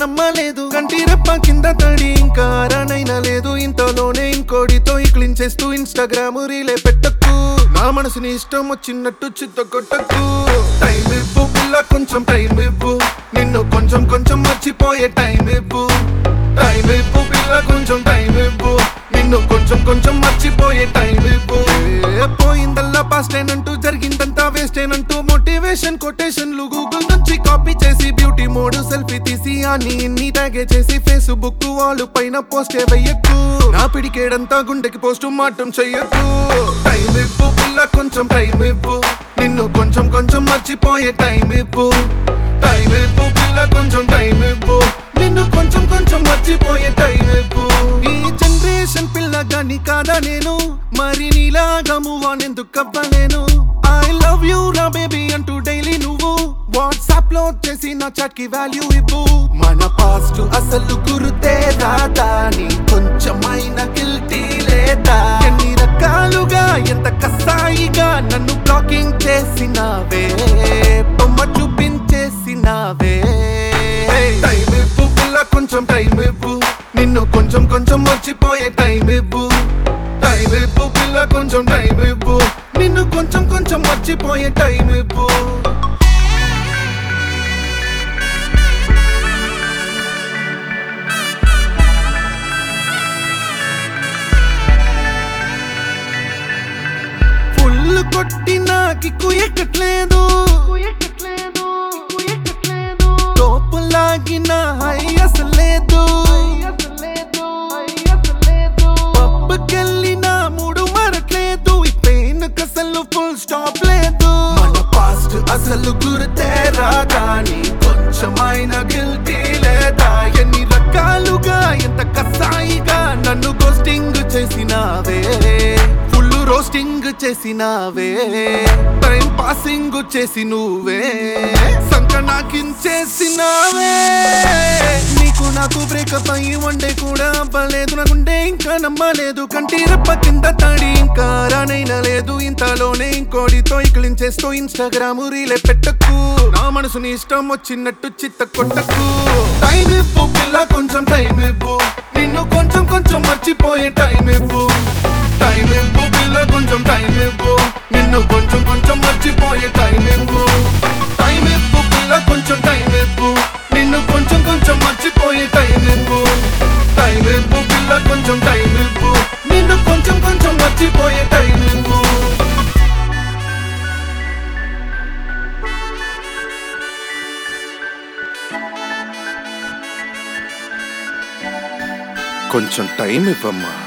నమ్మలేదు కంటి రెప్ప కింద తడి ఇంకా రానైనా లేదు ఇంతలోనే ఇంకోడితో ఇక్లించేస్తూ ఇన్స్టాగ్రామ్ రీలే పెట్టకు నా మనసుని ఇష్టం వచ్చినట్టు చిత్త కొట్టకు టైం ఇవ్వు పిల్ల కొంచెం టైం ఇవ్వు నిన్ను కొంచెం కొంచెం మర్చిపోయే టైం ఇవ్వు టైం ఇవ్వు పిల్ల కొంచెం టైం ఇవ్వు నిన్ను కొంచెం కొంచెం మర్చిపోయే టైం ఇవ్వు ఏ పోయిందల్లా పాస్ట్ అంటూ జరిగిందంతా వేస్ట్ అంటూ మోటివేషన్ కొటేషన్లు గూగుల్ నుంచి కాపీ చేసి బ్యూటీ మోడ్ సెల్ఫీ తీసి అని ఇన్ని ట్యాగే చేసి ఫేస్బుక్ వాళ్ళు పైన పోస్ట్ వెయ్యకు నా పిడికేడంతా గుండెకి పోస్ట్ మాటం చెయ్యకు టైం ఇవ్వు పిల్ల కొంచెం టైం ఇవ్వు నిన్ను కొంచెం కొంచెం మర్చిపోయే టైం ఇవ్వు టైం ఇవ్వు పిల్ల కొంచెం టైం ఇవ్వు నిన్ను కొంచెం కొంచెం మర్చిపోయే టైం ఇవ్వు ఈ జనరేషన్ పిల్ల గాని కాదా నేను మరి నీలాగా మూవ్ ఆన్ ఎందుకు అవ్వలేను ఐ లవ్ యూ రా బేబీ అంటూ డైలీ నువ్వు వాట్సాప్ లో చేసి నా చాట్ కి వాల్యూ ఇవ్వు మన పాస్ట్ అసలు గురుతే రాదా నీ కొంచెమైన గిల్టీ లేదా ఎన్ని రకాలుగా ఎంత కసాయిగా నన్ను బ్లాకింగ్ చేసినావే బొమ్మ చూపించేసినావే టైం ఇవ్వు పిల్ల కొంచెం టైం ఇవ్వు నిన్ను కొంచెం కొంచెం మర్చిపోయే టైం ఇవ్వు టైం ఇవ్వు పిల్ల కొంచెం టైం ఇవ్వు నిన్ను కొంచెం కొంచెం మర్చిపోయే టైం ఇవ్వు ఫుల్ కొట్టినా కిక్కు ఎక్కట్లేదు తోపు లాగిన హై అసలేదు పబ్బకెళ్ళిన మూడు మరట్లేదు ఈ పెయిన్ అసలు ఫుల్ స్టాప్ లేదు మన పాస్ట్ అసలు గుర్తే రాదా నీ కొంచెమైన గిల్టీ లేదా ఎన్ని రకాలుగా ఎంత కసాయిగా నన్ను గోస్టింగ్ చేసినావే ఫుల్ రోస్టింగ్ చేసినావే టైం పాసింగ్ చేసి నువ్వే సంక నాకించేసినావే నీకు నాకు బ్రేకప్ అయ్యి వన్డే కూడా అవ్వలేదు నాకుండే ఇంకా నమ్మలేదు కంటి రెప్ప కింద తడి ఇంకా రానైనా లేదు ఇంతలోనే ఇంకోడితో ఇకిలించేస్తూ ఇన్స్టాగ్రామ్ రీలే పెట్టకు నా మనసుని ఇష్టం వచ్చినట్టు చిత్త కొట్టకు టైం ఇవ్వు పిల్ల కొంచెం టైం ఇవ్వు నిన్ను కొంచెం కొంచెం మర్చిపోయే టైం ఇవ్వు టైం ఇవ్వు పిల్ల కొంచెం టైం ఇవ్వు నిన్ను కొంచెం కొంచెం మర్చిపోయే టైం ఇవ్వు టైం ఇవ్వు పిల్ల కొంచెం టైం ఇవ్వు నిన్ను కొంచెం కొంచెం మర్చిపోయే టైం ఇవ్వు టైం ఇవ్వు పిల్ల కొంచెం టైం ఇవ్వు నిన్ను కొంచెం కొంచెం మర్చిపోయే టైం ఇవ్వు కొంచెం టైం ఇవ్వమ్మా